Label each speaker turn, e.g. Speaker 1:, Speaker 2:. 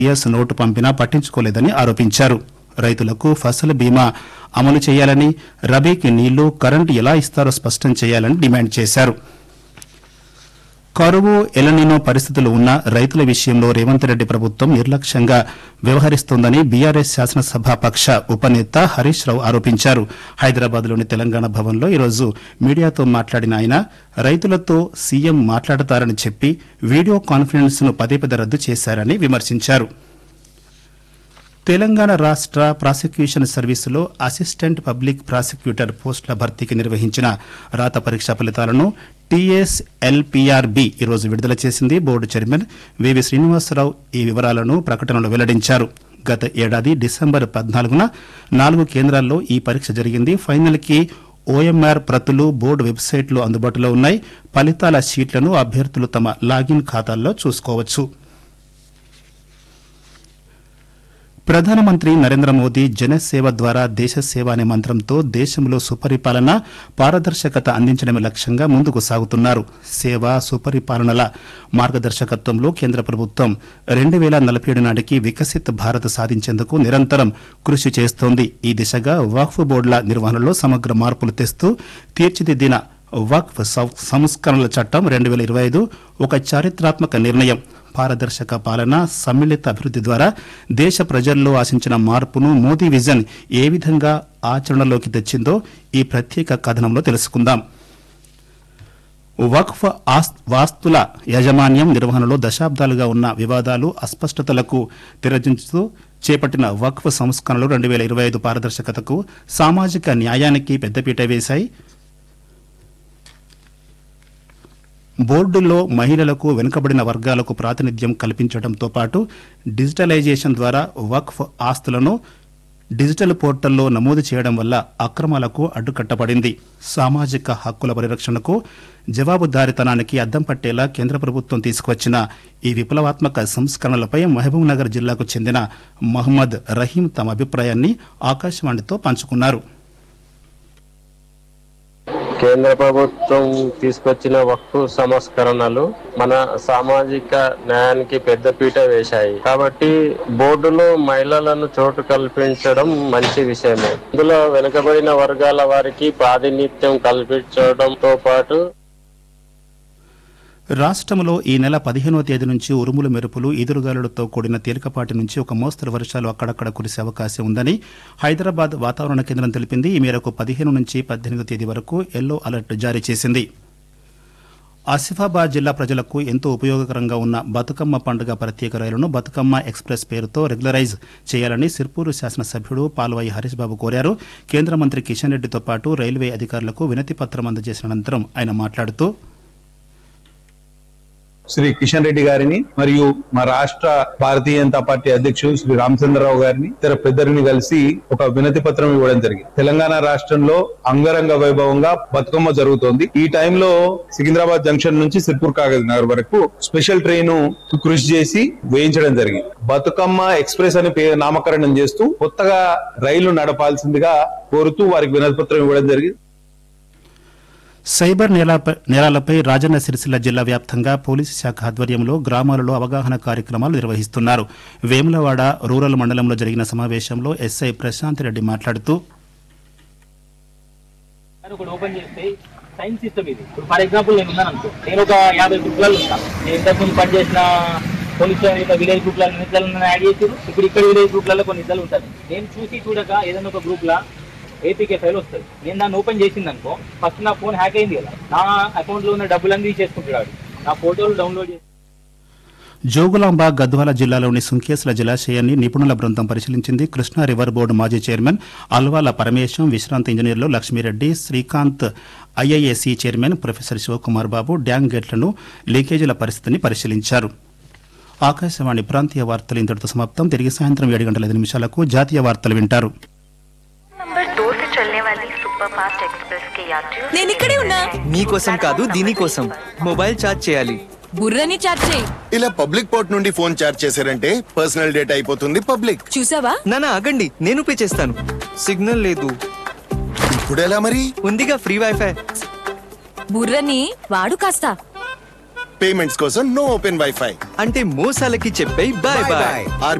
Speaker 1: TS note పంపినా పట్టించుకోలేదని ఆరోపించారు రైతులకు ఫసల్ బీమా అమలు చేయాలని రబీకి నీళ్లు కరెంటు ఎలా ఇస్తారో స్పష్టం చేయాలని డిమాండ్ చేశారు కరువు ఎలనినో పరిస్థితులు ఉన్న రైతుల విషయంలో రేవంత్ రెడ్డి ప్రభుత్వం నిర్లక్ష్యంగా వ్యవహరిస్తోందని బీఆర్ఎస్ శాసనసభాపక్ష ఉపనేత హరీష్ రావు ఆరోపించారు హైదరాబాద్లోని తెలంగాణ భవన్లో ఈరోజు మీడియాతో మాట్లాడిన ఆయన రైతులతో సీఎం మాట్లాడతారని చెప్పి వీడియో కాన్ఫరెన్స్ ను పదే పదే రద్దు చేశారని విమర్శించారు తెలంగాణ రాష్ట ప్రాసిక్యూషన్ సర్వీసులో అసిస్టెంట్ పబ్లిక్ ప్రాసిక్యూటర్ పోస్టుల భర్తీకి నిర్వహించిన రాత పరీక్ష ఫలితాలను టీఎస్ఎల్పీఆర్బీ ఈరోజు విడుదల చేసింది బోర్డు చైర్మన్ వివి శ్రీనివాసరావు ఈ వివరాలను ప్రకటనలో వెల్లడించారు గత ఏడాది డిసెంబర్ పద్నాలుగున నాలుగు కేంద్రాల్లో ఈ పరీక్ష జరిగింది ఫైనల్కి ఓఎంఆర్ ప్రతులు బోర్డు వెబ్సైట్లో అందుబాటులో ఉన్నాయి ఫలితాల షీట్లను అభ్యర్థులు తమ లాగిన్ ఖాతాల్లో చూసుకోవచ్చు ప్రధానమంత్రి నరేంద్ర మోదీ జనసేవ ద్వారా దేశ సేవ అనే మంత్రంతో దేశంలో సుపరిపాలన పారదర్శకత అందించడమే లక్ష్యంగా ముందుకు సాగుతున్నారు సేవ సుపరిపాలనల మార్గదర్శకత్వంలో కేంద్ర ప్రభుత్వం రెండు వేల నలభై ఏడు నాటికి వికసిత్ భారత్ సాధించేందుకు నిరంతరం కృషి చేస్తోంది ఈ దిశగా వక్ఫ్ బోర్డుల నిర్వహణలో సమగ్ర మార్పులు తెస్తూ తీర్చిదిద్దిన వక్ఫ్ సం- సంస్కరణల చట్టం రెండు వేల ఇరవై ఐదు ఒక చారిత్రాత్మక నిర్ణయం పారదర్శక పాలన సమ్మిళిత అభివృద్ధి ద్వారా దేశ ప్రజల్లో ఆశించిన మార్పును మోదీ విజన్ ఏ విధంగా ఆచరణలోకి తెచ్చిందో ఈ ప్రత్యేక కథనంలో తెలుసుకుందాం వక్ఫ్ ఆస్- వాస్తుల యాజమాన్యం నిర్వహణలో దశాబ్దాలుగా ఉన్న వివాదాలు అస్పష్టతలకు తెరదించుతూ చేపట్టిన వక్ఫ్ సంస్కరణలు రెండు వేల ఇరవై ఐదు పారదర్శకతకు సామాజిక న్యాయానికి పెద్దపీట వేశాయి బోర్డుల్లో మహిళలకు వెనుకబడిన వర్గాలకు ప్రాతినిధ్యం కల్పించడంతో పాటు డిజిటలైజేషన్ ద్వారా వక్ఫ్ ఆస్తులను డిజిటల్ పోర్టల్లో నమోదు చేయడం వల్ల అక్రమాలకు అడ్డుకట్టబడింది సామాజిక హక్కుల పరిరక్షణకు జవాబుదారీతనానికి అద్దం పట్టేలా కేంద్ర ప్రభుత్వం తీసుకువచ్చిన ఈ విప్లవాత్మక సంస్కరణలపై మహబూబ్ నగర్ జిల్లాకు చెందిన మహమ్మద్ రహీం తమ అభిప్రాయాన్ని ఆకాశవాణితో పంచుకున్నారు
Speaker 2: కేంద్ర ప్రభుత్వం తీసుకొచ్చిన వక్ఫ్ సంస్కరణలు మన సామాజిక న్యాయానికి పెద్దపీట వేశాయి కాబట్టి బోర్డులో మహిళలను చోటు కల్పించడం మంచి విషయమే ఇందులో వెనుకబడిన వర్గాల వారికి ప్రాతినిధ్యం కల్పించడంతో పాటు
Speaker 1: రాష్ట్రంలో ఈ నెల పదిహేనో తేదీ నుంచి ఉరుములు మెరుపులు ఈదురుగాలులతో కూడిన తేలికపాటి నుంచి ఒక మోస్తరు వర్షాలు అక్కడక్కడ కురిసే అవకాశం ఉందని హైదరాబాద్ వాతావరణ కేంద్రం తెలిపింది ఈ మేరకు పదిహేను నుంచి పద్దెనిమిదో తేదీ వరకు ఎల్లో అలర్ట్ జారీ చేసింది ఆసిఫాబాద్ జిల్లా ప్రజలకు ఎంతో ఉపయోగకరంగా ఉన్న బతుకమ్మ పండుగ ప్రత్యేక రైలును బతుకమ్మ ఎక్స్ప్రెస్ పేరుతో రెగ్యులరైజ్ చేయాలని సిర్పూరు శాసనసభ్యుడు పాల్వాయి హరీష్ బాబు కోరారు కేంద్ర మంత్రి కిషన్ రెడ్డితో పాటు రైల్వే అధికారులకు వినతి పత్రం అందజేసిన అనంతరం ఆయన మాట్లాడుతూ
Speaker 3: శ్రీ కిషన్ రెడ్డి గారిని మరియు మా రాష్ట్ర భారతీయ జనతా పార్టీ అధ్యక్షుడు శ్రీ రామచంద్రరావు గారిని ఇతర పెద్దరిని కలిసి ఒక వినతి పత్రం ఇవ్వడం జరిగింది తెలంగాణ రాష్ట్రంలో అంగరంగ వైభవంగా బతుకమ్మ జరుగుతోంది ఈ టైంలో సికింద్రాబాద్ జంక్షన్ నుంచి సిర్పూర్ కాగజ్ నగర్ వరకు స్పెషల్ ట్రైన్ కృషి చేసి వేయించడం జరిగింది బతుకమ్మ ఎక్స్ప్రెస్ అని పేరు నామకరణం చేస్తూ కొత్తగా రైలు నడపాల్సిందిగా కోరుతూ వారికి వినతి పత్రం ఇవ్వడం జరిగింది
Speaker 1: సైబర్ నేలాపై నేరాలపై రాజన్న సిరిసిల్ల జిల్లా వ్యాప్తంగా పోలీసు శాఖ ఆధ్వర్యంలో గ్రామాలలో అవగాహన కార్యక్రమాలు నిర్వహిస్తున్నారు వేములవాడ రూరల్ మండలంలో జరిగిన సమావేశంలో ఎస్ఐ ప్రశాంత్ రెడ్డి మాట్లాడుతూ
Speaker 4: అని ఒకటి ఓపెన్ చేస్తే సైన్స్ సిస్టమ్ ఇది ఇప్పుడు ఫర్ ఎగ్జాంపుల్ నేను ఉన్నాను అనుకో నేను ఒక యాభై గ్రూప్లలో ఉంటాను నేను ఇంతకుముందు పనిచేసిన పోలీస్ యొక్క విలేజ్ గ్రూప్లలో నిద్రలను యాడ్ చేసారు ఇప్పుడు ఇక్కడ విలేజ్ గ్రూప్లలో కొన్ని నిద్రలు ఉంటాయి నేను చూసి చూడక ఏదైనా ఒక గ్రూప్ లా ఏపీకే ఫైల్ వస్తుంది నేను దాన్ని ఓపెన్ చేసింది అనుకో ఫస్ట్ నా ఫోన్ హ్యాక్ అయింది కదా నా అకౌంట్ లో ఉన్న డబ్బులన్నీ తీసేసుకుంటున్నాడు నా ఫోటోలు డౌన్లోడ్ చేసి
Speaker 1: జోగులాంబ గద్వాల జిల్లాలోని సుంకేసుల జలాశయాన్ని నిపుణుల బృందం పరిశీలించింది కృష్ణా రివర్ బోర్డు మాజీ చైర్మన్ అల్వాల పరమేశం విశ్రాంత ఇంజనీర్లు Lakshmi Reddy Srikanth IISc chairman professor Shivakumar Babu dam గేట్లను లీకేజీల పరిస్థితిని పరిశీలించారు ఆకాశవాణి ప్రాంతీయ వార్తలు ఇంతటితో సమాప్తం తిరిగి సాయంత్రం ఏడు గంటల ఐదు నిమిషాలకు జాతీయ వార్తలు వింటారు
Speaker 5: नंबर दो से चलने वाली सुपर फास्ट एक्सप्रेस के यात्रियों से
Speaker 6: నేను ఇక్కడే ఉన్నా
Speaker 7: మీకోసం కాదు దీనికోసం మొబైల్ ఛార్జ్ చేయాలి
Speaker 6: బుర్రని చాట్ చేయి
Speaker 8: ఇలా పబ్లిక్ పోర్ట్ నుండి ఫోన్ చార్జ్ చేశారంటే పర్సనల్ డేటా అయిపోతుంది పబ్లిక్
Speaker 6: చూసావా
Speaker 7: నానా ఆగండి నేను పే చేస్తాను సిగ్నల్ లేదు
Speaker 8: ఇప్పుడు ఎలా మరి
Speaker 7: ఉందిగా ఫ్రీ వైఫై
Speaker 6: బుర్రని వాడు కాస్త
Speaker 8: పేమెంట్స్ కోసం నో ఓపెన్ వైఫై
Speaker 7: అంటే మోసాలకి చెప్పే బాయ్ బాయ్